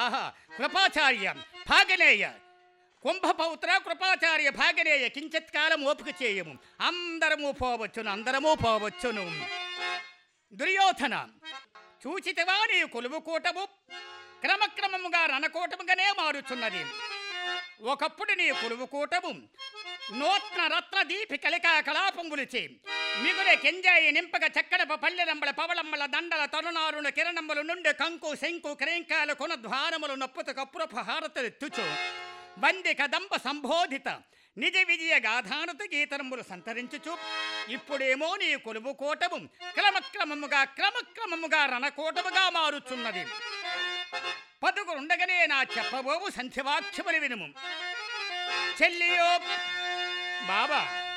ఆహా కృపాచార్య భాగనేయ కుంభపౌత్ర కృపాచార్య భాగనేయ కించిత్కాలం ఓపిక చేయము అందరము పోవచ్చును అందరము పోవచ్చును దుర్యోధన చూచితివా నీ కొలువు కూటము క్రమక్రమముగా రణకూటముగానే మారుచున్నది ఒకప్పుడు నీ కొలువు కూటము నూత్న రత్న దీపి కలికా కళాపంగులిచి మిగుల కెంజాయి నింపక చక్కడప పల్లెరంబల పవళంబల దండల తరుణారుణ కిరణముల నుండి కంకు శంకు క్రేంకాల కొన ద్వారములు నొప్పుత కప్పురపు హారతలెత్తుచు వంది కదంబ సంబోధిత నిజ విజయ గాథానత గీతరములు సంతరించుచు ఇప్పుడేమో నీ కొలువు కోటము క్రమక్రమముగా క్రమక్రమముగా రణకోటముగా మారుచున్నది పదుగురుండగనే నా చెప్పబోవు సంధ్యవాక్యములు వినుము చెల్లియో బాబా